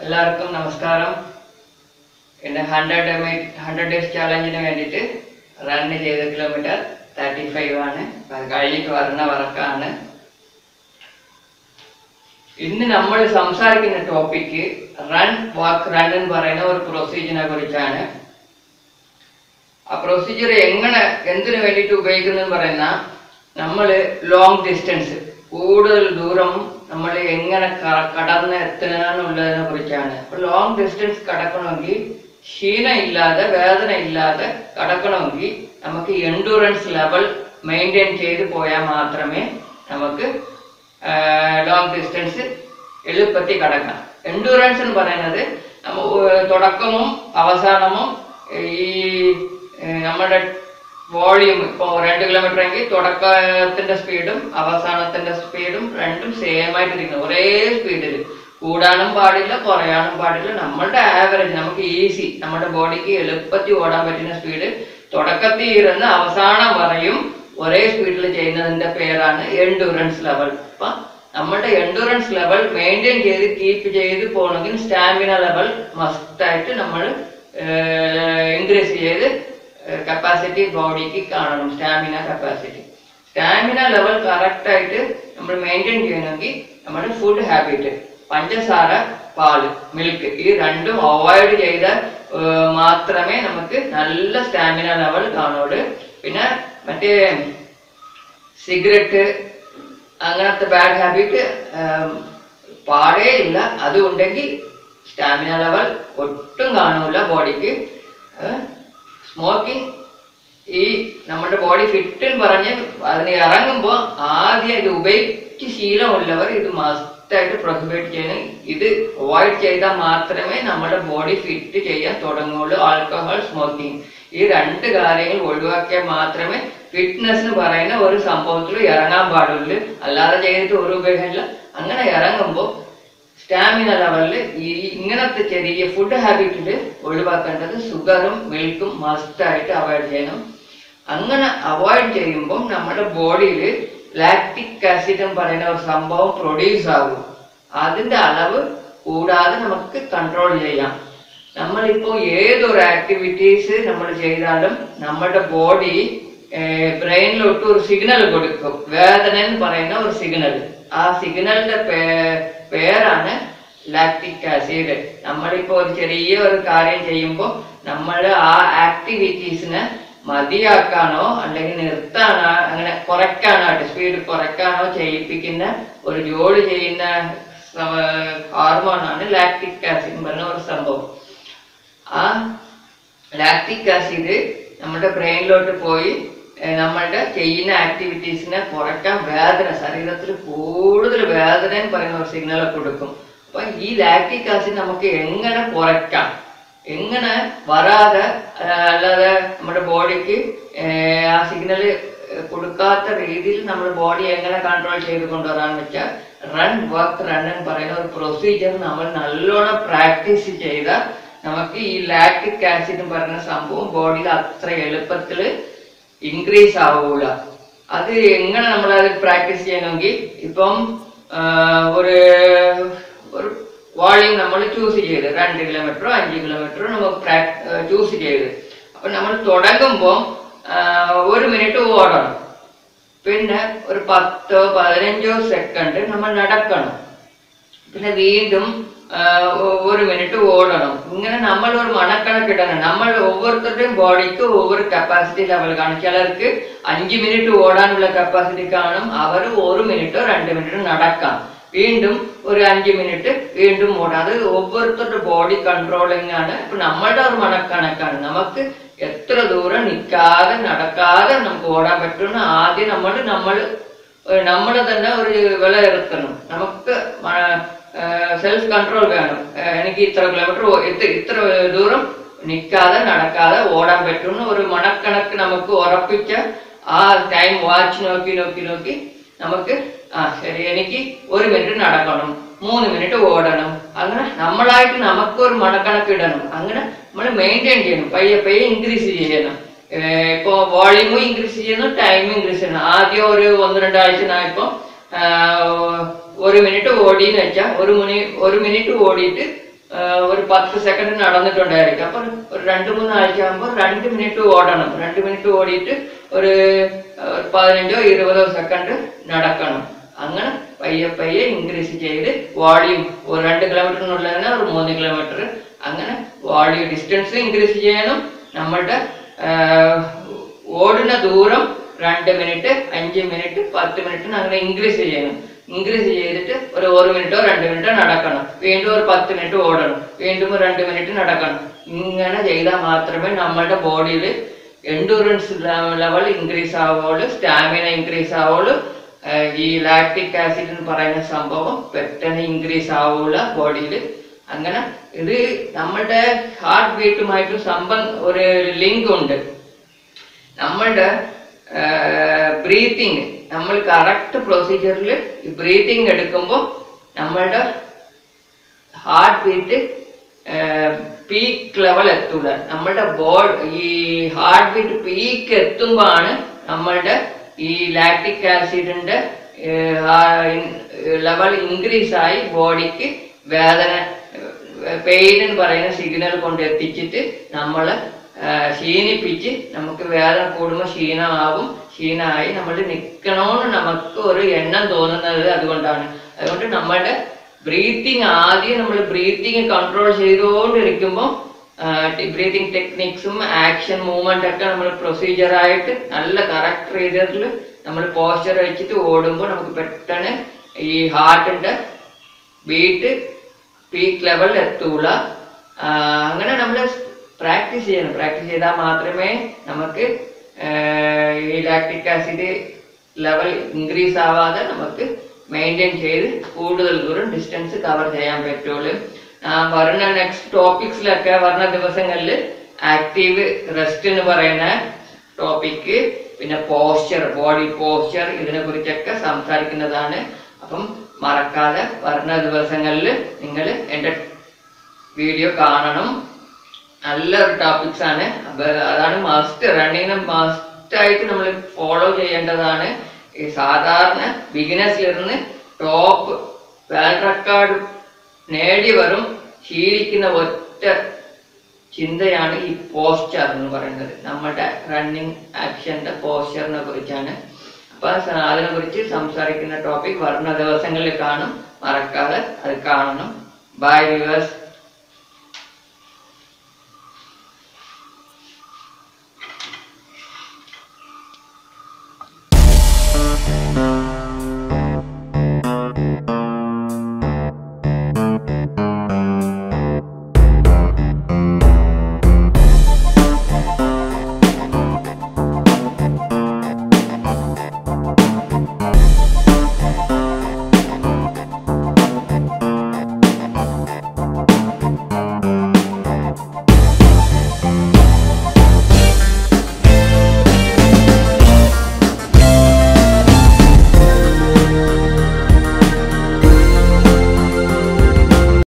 എല്ലാവർക്കും നമസ്കാരം എൻ്റെ ഹൺഡ്രഡ് ഹൺഡ്രഡ് ഡേയ്സ് ചാലഞ്ചിന് വേണ്ടിയിട്ട് റൺ ചെയ്ത കിലോമീറ്റർ തേർട്ടി ഫൈവ് ആണ് അപ്പൊ അത് കഴിഞ്ഞിട്ട് വരുന്ന വർക്കാണ് ഇന്ന് നമ്മൾ സംസാരിക്കുന്ന ടോപ്പിക്ക് റൺ വാക്ക് റൺ എന്ന് പറയുന്ന ഒരു പ്രൊസീജിയറിനെ കുറിച്ചാണ് ആ പ്രൊസീജിയർ എങ്ങനെ എന്തിനു വേണ്ടിയിട്ട് ഉപയോഗിക്കുന്നതെന്ന് പറയുന്ന നമ്മൾ ലോങ് ഡിസ്റ്റൻസ് കൂടുതൽ ദൂരം നമ്മൾ എങ്ങനെ ക- കടന്ന് എത്തണമെന്നുള്ളതിനെ കുറിച്ചാണ് അപ്പൊ ലോങ് ഡിസ്റ്റൻസ് കടക്കണമെങ്കിൽ ക്ഷീണം ഇല്ലാതെ വേദന ഇല്ലാതെ കടക്കണമെങ്കിൽ നമുക്ക് എൻഡൂറൻസ് ലെവൽ മെയിൻറ്റെയിൻ ചെയ്ത് പോയാൽ മാത്രമേ നമുക്ക് ലോങ് ഡിസ്റ്റൻസ് എളുപ്പത്തിൽ കടക്കാം എൻഡൂറൻസ് എന്ന് പറയുന്നത് നമ്മ ഏർ തുടക്കവും അവസാനവും ഈ ഏർ നമ്മുടെ വോളിയം ഇപ്പോൾ രണ്ട് കിലോമീറ്റർ എങ്കിൽ തുടക്കത്തിന്റെ സ്പീഡും അവസാനത്തിന്റെ സ്പീഡും രണ്ടും സെയിം ആയിട്ട് ഇരിക്കണം ഒരേ സ്പീഡിൽ കൂടാനും പാടില്ല കുറയാനും പാടില്ല നമ്മളുടെ ആവറേജ് നമുക്ക് ഈസി നമ്മുടെ ബോഡിക്ക് എളുപ്പത്തിൽ ഓടാൻ പറ്റുന്ന സ്പീഡ് തുടക്കത്തിൽ ഇരുന്ന് അവസാനം വരെയും ഒരേ സ്പീഡിൽ ചെയ്യുന്നതിന്റെ പേരാണ് എൻഡൂറൻസ് ലെവൽ അപ്പൊ നമ്മുടെ എൻഡൂറൻസ് ലെവൽ മെയിൻറ്റെയിൻ ചെയ്ത് കീപ്പ് ചെയ്ത് പോകണമെങ്കിൽ സ്റ്റാമിന ലെവൽ മസ്റ്റായിട്ട് നമ്മൾ ഇൻക്രീസ് ചെയ്ത് കപ്പാസിറ്റി ബോഡിക്ക് കാണണം stamina capacity stamina level correct ആയിട്ട് നമ്മൾ മെയിൻറ്റെയിൻ ചെയ്യണമെങ്കിൽ നമ്മുടെ ഫുഡ് ഹാബിറ്റ് പഞ്ചസാര പാല് മിൽക്ക് ഈ രണ്ടും അവോയ്ഡ് ചെയ്ത ഏർ മാത്രമേ നമുക്ക് നല്ല സ്റ്റാമിന ലെവൽ കാണുള്ളൂ പിന്നെ മറ്റേ സിഗരറ്റ് അങ്ങനത്തെ ബാഡ് ഹാബിറ്റ് പാടേ ഇല്ല അത് ഉണ്ടെങ്കിൽ സ്റ്റാമിന ലെവൽ ഒട്ടും കാണൂല ബോഡിക്ക് സ്മോക്കിംഗ് ഈ നമ്മുടെ ബോഡി ഫിറ്റ് എന്ന് പറഞ്ഞ് അതിന് ഇറങ്ങുമ്പോൾ ആദ്യം ഇത് ഉപയോഗിച്ച് ശീലമുള്ളവർ ഇത് മസ്റ്റായിട്ട് പ്രൊഹിബിറ്റ് ചെയ്യണം ഇത് അവോയ്ഡ് ചെയ്താൽ മാത്രമേ നമ്മുടെ ബോഡി ഫിറ്റ് ചെയ്യാൻ തുടങ്ങുള്ളൂ ആൽക്കഹോൾ സ്മോക്കിംഗ് ഈ രണ്ട് കാര്യങ്ങൾ ഒഴിവാക്കിയാൽ മാത്രമേ ഫിറ്റ്നസ് എന്ന് പറയുന്ന ഒരു സംഭവത്തിൽ ഇറങ്ങാൻ പാടുള്ളൂ അല്ലാതെ ചെയ്തിട്ട് ഒരു ഉപയോഗമില്ല അങ്ങനെ ഇറങ്ങുമ്പോൾ സ്റ്റാമിന ലെവലിൽ ഈ ഇങ്ങനത്തെ ചെറിയ ഫുഡ് ഹാബിറ്റിൽ ഒഴിവാക്കേണ്ടത് ഷുഗറും മിൽക്കും മസ്റ്റായിട്ട് അവോയ്ഡ് ചെയ്യണം അങ്ങനെ അവോയ്ഡ് ചെയ്യുമ്പോൾ നമ്മുടെ ബോഡിയിൽ ലാക്റ്റിക് ആസിഡ് എന്ന് പറയുന്ന ഒരു സംഭവം പ്രൊഡ്യൂസ് ആകും അതിന്റെ അളവ് കൂടാതെ നമുക്ക് കൺട്രോൾ ചെയ്യാം നമ്മളിപ്പോൾ ഏതൊരു ആക്ടിവിറ്റീസ് നമ്മൾ ചെയ്താലും നമ്മുടെ ബോഡി ബ്രെയിനിലോട്ട് ഒരു സിഗ്നൽ കൊടുക്കും വേദന എന്ന് പറയുന്ന ഒരു സിഗ്നൽ ആ സിഗ്നലിന്റെ പേരാണ് ലാക്റ്റിക് ആസിഡ് നമ്മളിപ്പോ ഒരു ചെറിയ ഒരു കാര്യം ചെയ്യുമ്പോൾ നമ്മൾ ആ ആക്ടിവിറ്റീസിനെ മതിയാക്കാനോ അല്ലെങ്കിൽ നിർത്താനോ അങ്ങനെ കുറയ്ക്കാനോ സ്പീഡ് കുറയ്ക്കാനോ ചെയ്യിപ്പിക്കുന്ന ഒരു ജോലി ചെയ്യുന്ന ഹോർമോണാണ് ലാക്റ്റിക് ആസിഡ് എന്ന് പറഞ്ഞ ഒരു സംഭവം ആ ലാക്റ്റിക് ആസിഡ് നമ്മുടെ ബ്രെയിനിലോട്ട് പോയി ഏർ നമ്മളുടെ ചെയ്യുന്ന ആക്ടിവിറ്റീസിനെ കുറയ്ക്കാൻ വേദന ശരീരത്തിൽ കൂടുതൽ വേദന എന്ന് പറയുന്ന ഒരു സിഗ്നൽ കൊടുക്കും അപ്പൊ ഈ ലാക്റ്റിക് ആസിഡ് നമുക്ക് എങ്ങനെ കുറയ്ക്കാം എങ്ങനെ വരാതെ ആ, അല്ലാതെ നമ്മുടെ ബോഡിക്ക് ആ സിഗ്നൽ കൊടുക്കാത്ത രീതിയിൽ നമ്മുടെ ബോഡി എങ്ങനെ കൺട്രോൾ ചെയ്ത് കൊണ്ടുവരാന്ന് വെച്ചാൽ റൺ വർക്ക് റൺ എന്ന് പറയുന്ന ഒരു പ്രൊസീജിയർ നമ്മൾ നല്ലോണം പ്രാക്ടീസ് ചെയ്താൽ നമുക്ക് ഈ ലാക്റ്റിക് ആസിഡ് എന്ന് പറയുന്ന സംഭവം ബോഡിയിൽ അത്ര എളുപ്പത്തിൽ ഇൻക്രീസ് ആവൂല അത് എങ്ങനെ നമ്മൾ അത് പ്രാക്ടീസ് ചെയ്യണമെങ്കിൽ ഇപ്പം ആ, ഒരു ഒരു വോളിയം നമ്മൾ ചൂസ് ചെയ്ത് രണ്ട് കിലോമീറ്ററോ അഞ്ച് കിലോമീറ്ററോ നമുക്ക് ചൂസ് ചെയ്ത് അപ്പൊ നമ്മൾ തുടങ്ങുമ്പോൾ ഒരു മിനിറ്റ് ഓടണം പിന്നെ ഒരു പത്തോ പതിനഞ്ചോ സെക്കൻഡ് നമ്മൾ നടക്കണം പിന്നെ വീണ്ടും ആ, ഒ- ഒരു മിനിറ്റ് ഓടണം ഇങ്ങനെ നമ്മൾ ഒരു മണക്കണക്കിടണം നമ്മൾ ഓരോരുത്തരുടെയും ബോഡിക്ക് ഒவ்வொரு കപ്പാസിറ്റി ലെവൽ കാണും ചിലർക്ക് അഞ്ച് മിനിറ്റ് ഓടാനുള്ള കപ്പാസിറ്റി കാണും അവർ ഒരു മിനിറ്റോ രണ്ട് മിനിറ്റോ നടക്കാം വീണ്ടും ഒരു അഞ്ച് മിനിറ്റ് വീണ്ടും ഓടാം അത് ഓരോരുത്തരുടെ ബോഡി കൺട്രോളിംഗ് ആണ് ഇപ്പൊ നമ്മളുടെ ഒരു മണക്കണക്കാണ് നമുക്ക് എത്ര ദൂരം നിൽക്കാതെ നടക്കാതെ നമുക്ക് ഓടാൻ പറ്റുന്ന ആദ്യം നമ്മൾ നമ്മൾ നമ്മൾ തന്നെ ഒരു വിലയിരുത്തണം നമുക്ക് സെൽഫ് കൺട്രോൾ വേണം ഏഹ് എനിക്ക് ഇത്ര കിലോമീറ്റർ ഇത്ര ദൂരം നിൽക്കാതെ നടക്കാതെ ഓടാൻ പറ്റുന്ന ഒരു മണക്കണക്ക് നമുക്ക് ഉറപ്പിച്ച ആ ടൈം വാച്ച് നോക്കി നോക്കി നോക്കി നമുക്ക് ആ ശരി എനിക്ക് ഒരു മിനിറ്റ് നടക്കണം മൂന്ന് മിനിറ്റ് ഓടണം അങ്ങനെ നമ്മളായിട്ട് നമുക്ക് ഒരു മണക്കണക്ക് ഇടണം അങ്ങനെ നമ്മൾ മെയിൻറ്റെയിൻ ചെയ്യണം പയ്യെ പയ്യെ ഇൻക്രീസ് ചെയ്യണം ഏർ ഇപ്പൊ വോളിയൂമും ഇൻക്രീസ് ചെയ്യണം ടൈമും ഇൻക്രീസ് ചെയ്യണം ആദ്യം ഒരു ഒന്ന് രണ്ടാഴ്ച ഞാൻ ഇപ്പൊ ഒരു മിനിറ്റ് ഓടിയെന്ന് വെച്ചാൽ ഒരു മിനി ഒരു മിനിറ്റ് ഓടിയിട്ട് ഒരു പത്ത് സെക്കൻഡ് നടന്നിട്ടുണ്ടായിരിക്കും അപ്പൊ ഒരു രണ്ട് മൂന്ന് ആഴ്ച ആകുമ്പോൾ രണ്ട് മിനിറ്റ് ഓടണം രണ്ട് മിനിറ്റ് ഓടിയിട്ട് ഒരു ഒരു പതിനഞ്ചോ ഇരുപതോ സെക്കൻഡ് നടക്കണം അങ്ങനെ പയ്യെ പയ്യെ ഇൻക്രീസ് ചെയ്ത് വോളിയം ഒരു രണ്ട് കിലോമീറ്ററിനുള്ളതിന് ഒരു മൂന്ന് കിലോമീറ്റർ അങ്ങനെ വോളിയം ഡിസ്റ്റൻസ് ഇൻക്രീസ് ചെയ്യണം നമ്മളുടെ ആഹ്, ഓടുന്ന ദൂരം രണ്ട് മിനിറ്റ് അഞ്ച് മിനിറ്റ് പത്ത് മിനിറ്റ് അങ്ങനെ ഇൻക്രീസ് ചെയ്യണം ഇൻക്രീസ് ചെയ്തിട്ട് ഒരു ഒരു മിനിറ്റോ രണ്ട് മിനിറ്റോ നടക്കണം വീണ്ടും ഒരു പത്ത് മിനിറ്റ് ഓടണം വീണ്ടും ഒരു രണ്ട് മിനിറ്റ് നടക്കണം ഇങ്ങനെ ചെയ്താൽ മാത്രമേ നമ്മളുടെ ബോഡിയിൽ എൻഡൂറൻസ് ലെവൽ ഇൻക്രീസ് ആവുള്ളൂ സ്റ്റാമിന ഇൻക്രീസ് ആവുള്ളൂ ആഹ് ഈ ലാക്ടിക് ആസിഡ് എന്ന് പറയുന്ന സംഭവം പെട്ടെന്ന് ഇൻക്രീസ് ആവൂല ബോഡിയിൽ അങ്ങനെ ഇത് നമ്മളുടെ ഹാർട്ട് ബീറ്റുമായിട്ട് സംബന്ധ ഒരു ലിങ്ക് ഉണ്ട് നമ്മളുടെ ബ്രീത്തിങ് നമ്മൾ കറക്റ്റ് പ്രൊസീജിയറിൽ ബ്രീത്തിങ് എടുക്കുമ്പോൾ നമ്മളുടെ ഹാർട്ട് ബീറ്റ് പീക്ക് ലെവൽ എത്തൂല നമ്മളുടെ ബോഡ് ഈ ഹാർട്ട് ബീറ്റ് പീക്ക് എത്തുമ്പോഴാണ് നമ്മളുടെ ഈ ലാക്ടിക് ആസിഡിന്റെ ലെവൽ ഇൻക്രീസ് ആയി ബോഡിക്ക് വേദന പെയിൻ എന്ന് പറയുന്ന സിഗ്നൽ കൊണ്ട് എത്തിച്ചിട്ട് നമ്മളെ ആ, ക്ഷീണിപ്പിച്ച് നമുക്ക് വേദന കൂടുമ്പോൾ ക്ഷീണമാവും ക്ഷീണമായി നമ്മൾ നിൽക്കണമെന്ന് നമുക്ക് ഒരു എണ്ണം തോന്നുന്നത് അതുകൊണ്ടാണ് അതുകൊണ്ട് നമ്മളുടെ ബ്രീത്തിങ് ആദ്യം നമ്മൾ ബ്രീത്തിങ് കൺട്രോൾ ചെയ്തുകൊണ്ടിരിക്കുമ്പോൾ ബ്രീത്തിങ് ടെക്നിക്സും ആക്ഷൻ മൂവ്മെന്റ് ഒക്കെ നമ്മൾ പ്രൊസീജിയറായിട്ട് നല്ല കറക്റ്റ് രീതിയിൽ നമ്മൾ പോസ്ചർ വെച്ചിട്ട് ഓടുമ്പോൾ നമുക്ക് പെട്ടെന്ന് ഈ ഹാർട്ടിന്റെ ബീറ്റ് പീക്ക് ലെവലിൽ എത്തൂല ആ, അങ്ങനെ നമ്മൾ പ്രാക്ടീസ് ചെയ്യണം പ്രാക്ടീസ് ചെയ്താൽ മാത്രമേ നമുക്ക് ആ, ഈ ലാക്ടിക് ആസിഡ് ലെവൽ ഇൻക്രീസ് ആവാതെ നമുക്ക് മെയിൻറ്റെയിൻ ചെയ്ത് കൂടുതൽ ദൂരം ഡിസ്റ്റൻസ് കവർ ചെയ്യാൻ പറ്റുള്ളൂ ആ, വരുന്ന നെക്സ്റ്റ് ടോപ്പിക്സിലൊക്കെ വരുന്ന ദിവസങ്ങളിൽ ആക്റ്റീവ് റെസ്റ്റ് എന്ന് പറയുന്ന ടോപ്പിക്ക് പിന്നെ പോസ്ചർ ബോഡി പോസ്ചർ ഇതിനെ കുറിച്ചൊക്കെ സംസാരിക്കുന്നതാണ് അപ്പം മറക്കാതെ വരുന്ന ദിവസങ്ങളിൽ നിങ്ങൾ എൻ്റെ വീഡിയോ കാണണം നല്ലൊരു ടോപ്പിക്സ് ആണ് അപ്പൊ അതാണ് മസ്റ്റ് റണ്ണിങ്ങിന് മസ്റ്റ് ആയിട്ട് നമ്മൾ ഫോളോ ചെയ്യേണ്ടതാണ് ഈ സാധാരണ ബിഗിനേഴ്സിലിരുന്ന് ടോപ്പ് വേൾഡ് റെക്കോർഡ് നേടി വരും ശീലിക്കുന്ന ഒറ്റ ചിന്തയാണ് ഈ പോസ്ചർ എന്ന് പറയുന്നത് നമ്മുടെ റണ്ണിങ് ആക്ഷന്റെ പോസ്ചറിനെ കുറിച്ചാണ് അപ്പൊ സ- അതിനെ കുറിച്ച് സംസാരിക്കുന്ന ടോപ്പിക് വരുന്ന ദിവസങ്ങളിൽ കാണും മറക്കാതെ അത് കാണണം ബൈ വ്യൂവേഴ്സ്